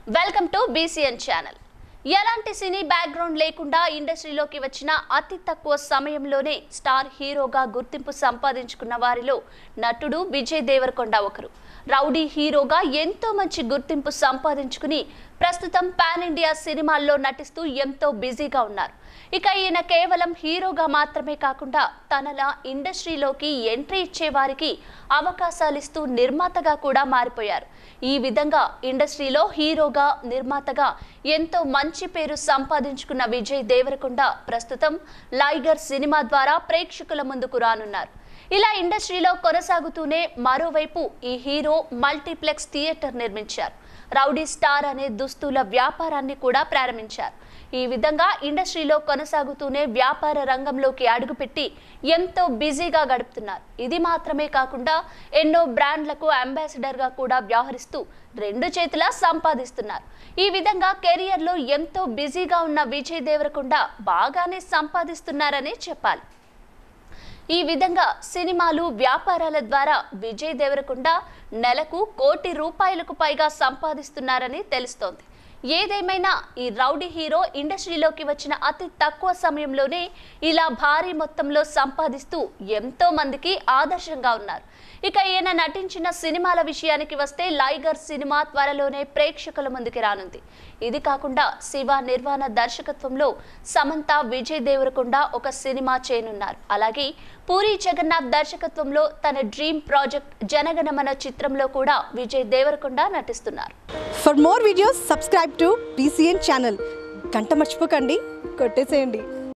welcome to BCN channel ఎలాంటి cine background లేకుండా ఇండస్ట్రీలోకి వచ్చిన అతి తక్కువ సమయంలోనే స్టార్ హీరోగా గుర్తింపు సంపాదించుకున్న వారిలో నటుడు విజయ్ దేవరకొండ ఒకరు రౌడీ హీరోగా ఎంతో మంచి గుర్తింపు సంపాదించుకుని ప్రస్తుతం పాన్ ఇండియా సినిమాల్లో నటిస్తూ ఎంతో బిజీగా ఉన్నారు ఇక ఈయన కేవలం హీరోగా మాత్రమే కాకుండా తనలా ఇండస్ట్రీలోకి ఎంట్రీ ఇచ్చే వారికి అవకాశాలు ఇస్తూ నిర్మాతగా కూడా మారిపోయారు ఈ విధంగా ఇండస్ట్రీలో హీరోగా నిర్మాతగా ఎంతో మంచి పేరు సంపాదించుకున్న విజయ్ దేవరకొండ ప్రస్తుతం లైగర్ సినిమా ద్వారా ప్రేక్షకుల ముందుకు రానున్నారు ఇలా ఇండస్ట్రీలో కొనసాగుతూనే మరోవైపు ఈ హీరో మల్టీప్లెక్స్ థియేటర్ నిర్మించారు రౌడీ స్టార్ అనే దుస్తుల వ్యాపారాన్ని కూడా ప్రారంభించారు ఈ విధంగా ఇండస్ట్రీలో కొనసాగుతూనే వ్యాపార రంగంలోకి అడుగుపెట్టి ఎంతో బిజీగా గడుపుతున్నారు ఇది మాత్రమే కాకుండా ఎన్నో బ్రాండ్లకు అంబాసిడర్గా కూడా వ్యవహరిస్తూ రెండు చేతులా సంపాదిస్తున్నారు ఈ విధంగా కెరియర్లో ఎంతో బిజీగా ఉన్న విజయ్ దేవరకొండ బాగానే సంపాదిస్తున్నారనే చెప్పాలి ఈ విధంగా సినిమాలు వ్యాపారాల ద్వారా విజయ్ దేవరకొండ నెలకు కోటి రూపాయలకు పైగా సంపాదిస్తున్నారని తెలుస్తోంది ఏదేమైనా ఈ రౌడీ హీరో ఇండస్ట్రీలోకి వచ్చిన అతి తక్కువ సమయంలోనే ఇలా భారీ మొత్తంలో సంపాదిస్తూ ఎంతో మందికి ఆదర్శంగా ఉన్నారు ఇక ఈయన నటించిన సినిమాల విషయానికి వస్తే లైగర్ సినిమా త్వరలోనే ప్రేక్షకుల ముందుకి రానుంది ఇది కాకుండా శివ నిర్వాణ దర్శకత్వంలో సమంత విజయ్ దేవరకొండ ఒక సినిమా చేయనున్నారు అలాగే పూరి జగన్నాథ్ దర్శకత్వంలో తన డ్రీమ్ ప్రాజెక్ట్ జనగణమన చిత్రంలో కూడా విజయ్ దేవరకొండ నటిస్తున్నారు for more videos subscribe to BCN channel గంట మర్చిపోకండి కొట్టేసేయండి